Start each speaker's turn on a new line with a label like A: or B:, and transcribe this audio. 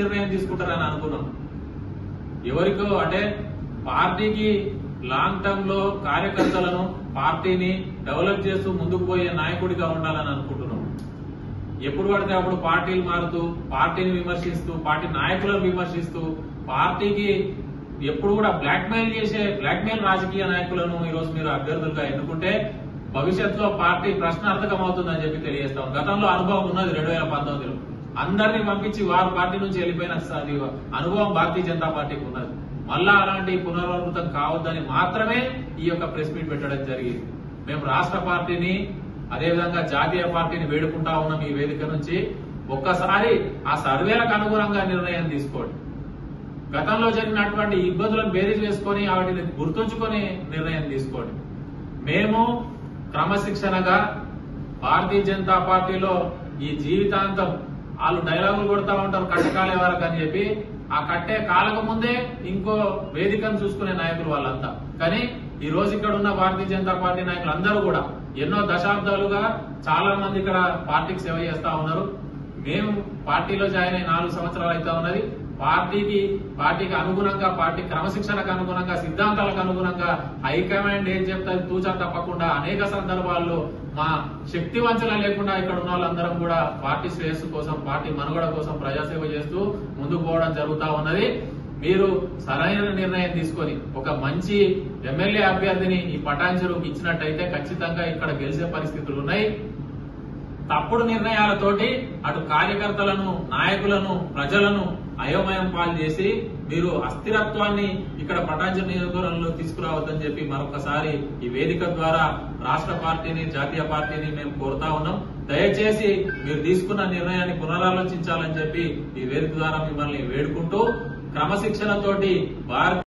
A: నిర్ణయం తీసుకుంటారని అనుకున్నాం ఎవరికో అంటే పార్టీకి లాంగ్ టర్మ్ లో కార్యకర్తలను పార్టీని డెవలప్ చేస్తూ ముందుకు పోయే నాయకుడిగా ఉండాలని అనుకుంటున్నాం ఎప్పుడు పడితే అప్పుడు పార్టీలు మారుతూ పార్టీని విమర్శిస్తూ పార్టీ నాయకులను విమర్శిస్తూ పార్టీకి ఎప్పుడు కూడా బ్లాక్ మెయిల్ చేసే బ్లాక్ మెయిల్ రాజకీయ నాయకులను ఈ రోజు మీరు అభ్యర్థులుగా ఎన్నుకుంటే భవిష్యత్తులో పార్టీ ప్రశ్నార్థకం అవుతుందని చెప్పి తెలియజేస్తాం గతంలో అనుభవం ఉన్నది రెండు వేల పంతొమ్మిదిలో అందరినీ పంపించి వారు పార్టీ నుంచి వెళ్ళిపోయిన అది అనుభవం భారతీయ జనతా పార్టీకి ఉన్నది మళ్ళా అలాంటి పునరావృతం కావద్దని మాత్రమే ఈ యొక్క ప్రెస్ మీట్ పెట్టడం జరిగింది మేము రాష్ట్ర పార్టీని అదేవిధంగా జాతీయ పార్టీని వేడుకుంటా ఉన్నాం ఈ వేదిక నుంచి ఒక్కసారి ఆ సర్వేలకు అనుగుణంగా నిర్ణయం తీసుకోండి గతంలో జరిగినటువంటి ఇబ్బందులను బేరీజ్ వేసుకొని వాటిని గుర్తుంచుకొని నిర్ణయం తీసుకోండి మేము క్రమశిక్షణగా భారతీయ జనతా పార్టీలో ఈ జీవితాంతం వాళ్ళు డైలాగులు కొడతా ఉంటారు కట్టకాలే వరకు అని చెప్పి ఆ కట్టే కాలకు ముందే ఇంకో వేదికను చూసుకునే నాయకులు వాళ్ళంతా కానీ ఈ రోజు ఇక్కడ ఉన్న భారతీయ జనతా పార్టీ నాయకులు అందరూ కూడా ఎన్నో దశాబ్దాలుగా చాలా మంది ఇక్కడ పార్టీకి సేవ చేస్తా ఉన్నారు మేము పార్టీలో జాయిన్ అయి నాలుగు సంవత్సరాలు అయితే ఉన్నది పార్టీకి పార్టీకి అనుగుణంగా పార్టీ క్రమశిక్షణకు అనుగుణంగా సిద్ధాంతాలకు అనుగుణంగా హైకమాండ్ ఏం చెప్తారు తూచా తప్పకుండా అనేక సందర్భాల్లో మా శక్తి వంచన లేకుండా ఇక్కడ ఉన్న వాళ్ళందరం కూడా పార్టీ శ్రేయస్సు కోసం పార్టీ మనుగడ కోసం ప్రజాసేవ చేస్తూ ముందుకు పోవడం జరుగుతా ఉన్నది మీరు సరైన నిర్ణయం తీసుకొని ఒక మంచి ఎమ్మెల్యే అభ్యర్థిని ఈ పటాన్ చెరువుకి ఇచ్చినట్టయితే ఖచ్చితంగా ఇక్కడ గెలిచే పరిస్థితులు ఉన్నాయి తప్పుడు నిర్ణయాలతోటి అటు కార్యకర్తలను నాయకులను ప్రజలను అయోమయం పాలు చేసి మీరు అస్థిరత్వాన్ని ఇక్కడ పటాంజలి నియోజకవర్గంలో తీసుకురావద్దని చెప్పి మరొకసారి ఈ వేదిక ద్వారా రాష్ట్ర పార్టీని జాతీయ పార్టీని మేము కోరుతా ఉన్నాం దయచేసి మీరు తీసుకున్న నిర్ణయాన్ని పునరాలోచించాలని చెప్పి ఈ వేదిక ద్వారా మిమ్మల్ని వేడుకుంటూ క్రమశిక్షణతోటి భారత